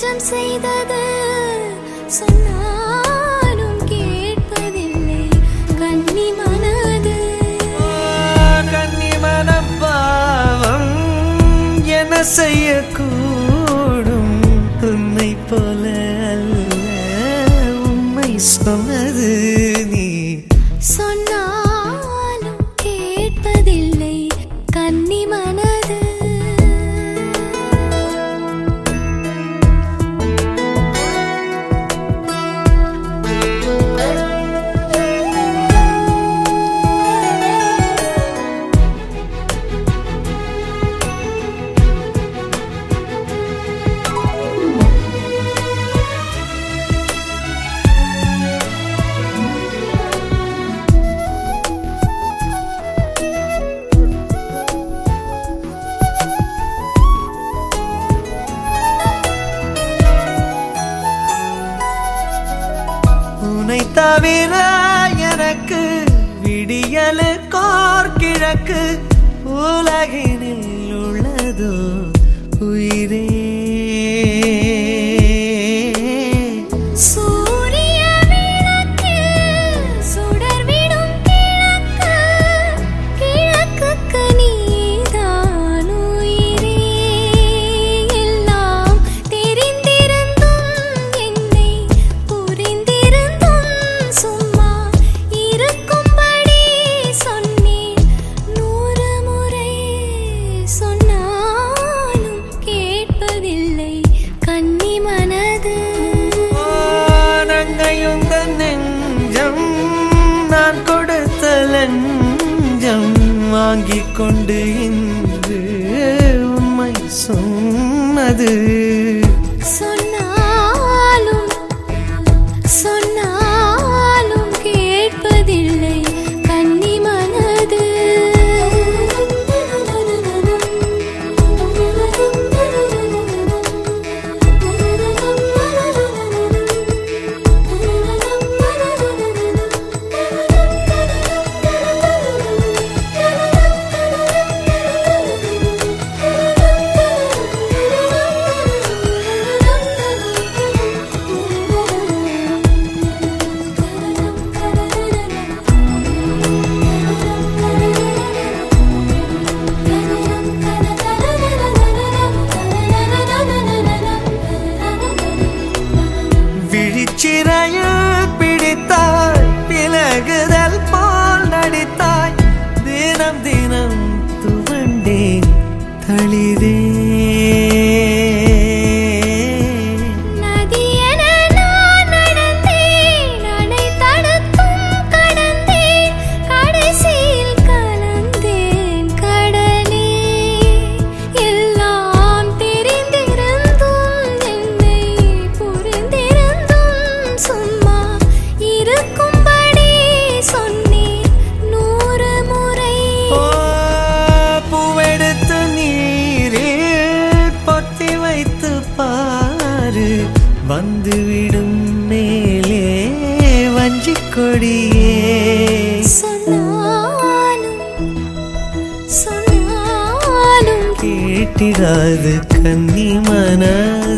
நெஞ்சம் செய்தது சொன்னாலும் கேட்பதில்லை கன்னி மனது கன்னி மனப்பாவம் என செய்யக்கூடும் உன்னை போல அல்ல உண்மை சொன்னது நீ சொன்னாலும் கேட்பதில்லை கன்னி மனது உன்னை தவிர எனக்கு விடியலுக்கோர் கிழக்கு உலகினில் உள்ளதோ உயிரே சூரிய விளக்கில் சுடர்விடும் கிழக்கு கிழக்குக்கு நீதான் உயிரே எல்லாம் தெரிந்திருந்தும் என்னை புரிந்திருந்தும் சும்மா இருக்கும்படி சொன்னேன் நூறு முறை சொன்னாலும் கேட்பதில்லை கன்னி மனது நங்கையுந்த நெஞ்சம் நான் கொடுத்த லஞ்சம் வாங்கிக் கொண்டு இன்று உண்மை சொன்னது சொன்னாலும் சொன்னாலும் கேட்பதில்லை கன்னி மனது விழிச்சிறையில் பிடித்தாய் விலகுதல் போல் நடித்தாய் தினம் தினம் துவண்டேன் தளிரே நதியென நான் நடந்தேன் அணை தடுத்தும் கடந்தேன் கடைசியில் கலந்தேன் கடலே எல்லாம் தெரிந்திருந்தும் என்னை புரிந்திருந்தும் சும்மா இருக்கும்படி சொன்னேன் நூறு முறை ஓ, பூவெடுத்து நீரில் பொத்தி வைத்து பாரு வந்துவிடும் மேலே வஞ்சிக் கொடியே சொன்னாலும் சொன்னாலும் கேட்டிடாது கன்னி மனது